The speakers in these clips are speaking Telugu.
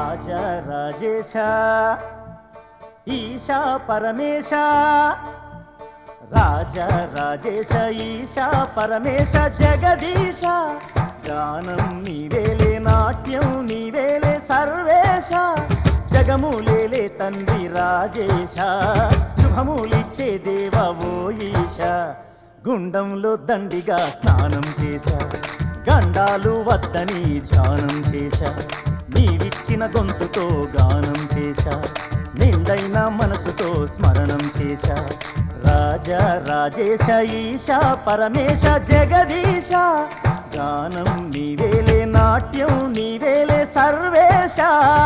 రాజా రాజేశ ఈశా పరమేశ రాజా రాజేశ ఈశా పరమేశ జగదీశ గానం నీవేలే నాట్యం నీవేలే సర్వేశ జగములేలే తండ్రి రాజేశ శుభములిచ్చే దేవవో ఈశ గుండంలో దండిగా స్నానం చేశా గండాలు వద్దని ధ్యానం చేశా నీవిచ్చిన గొంతుతో గానం చేశా నిండైన మనసుతో స్మరణం చేశా రాజా రాజేశ ఈశా పరమేశ జగదీశ గానం నీవేలే నాట్యం నీవేలే సర్వేశ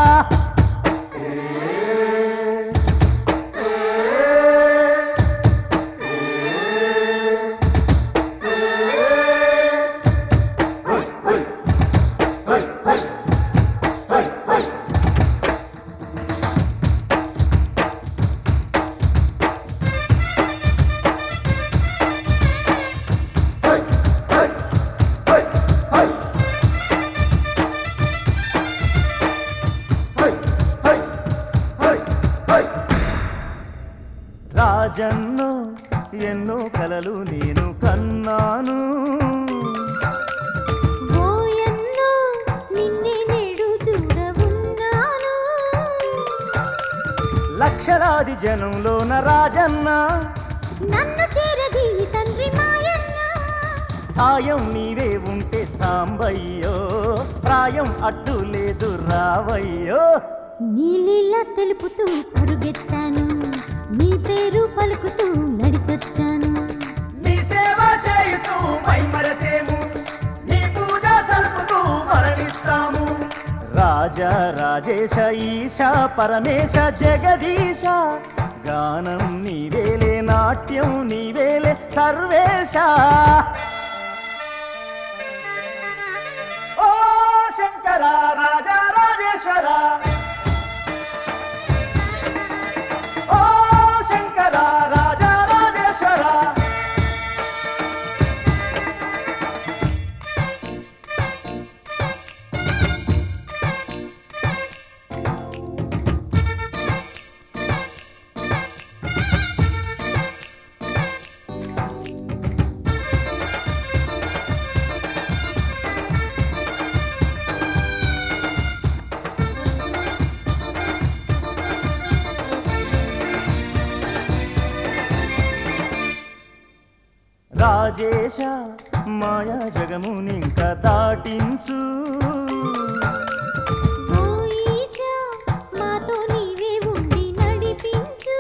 రాజన్ను ఎన్నో కలలు నేను కన్నాను ఓయన్నో నిన్నే నేడు చూడవున్నాను లక్షలాది జనంలోన రాజన్న నన్ను చేరది తండ్రి మాయన్న సాయం నీవే ఉంటే సాంబయ్యో ప్రాయం అడ్డు లేదు రావయ్యో నీలీలా తెలుపుతూ పరుగెత్తాను నీ పేరు పలుకుతూ నడిచొచ్చాను నీ సేవ చేయుచు మైమరచేము నీ పూజ సల్పుతూ మరణిస్తాము రాజా రాజేశ ఈశా పరమేశ జగదీశ గానం నీవేలే నాట్యం నీవేలే సర్వేశ ఓ శంకర రాజా రాజేశ్వర ఓ శంకర రాజా రాజేశ్వర రాజేశ మాయా జగమునింక దాటించు ఓ ఈశా మాతో నీవే ఉండి నడిపించు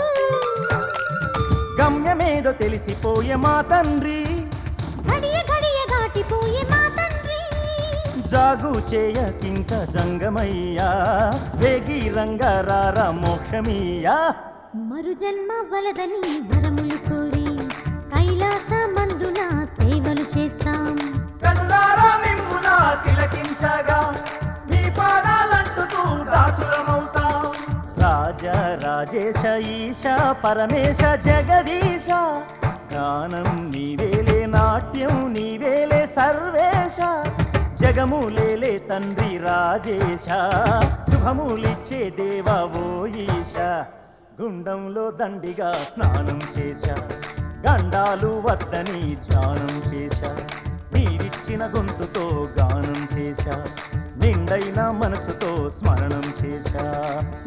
గమ్యమేదో తెలిసిపోయే మా తండ్రి గడియ గడియ దాటిపోయే మా తండ్రి జాగు చేయకింక జంగమయ్యా వేగి రంగారార మోక్షమీయా మరు జన్మ వలదని వరములు కోరి కైలాస మందున సేవలు చేస్తాం కనులారా మిమ్మున తిలకించగా మీ పాదాలంటుతూ దాసులమవుతాం రాజా రాజేశ ఈశ పరమేశ జగదీశ గానం నీవేలే నాట్యం నీవేలే సర్వేశ జగములేలే తండ్రి రాజేశ శుభములిచ్చే దేవవో ఈశ గుండంలో దండిగా స్నానం చేశా గండాలు వద్దని ధ్యానం చేశా నీవిచ్చిన గొంతుతో గానం చేశా నిండైన మనసుతో స్మరణం చేశా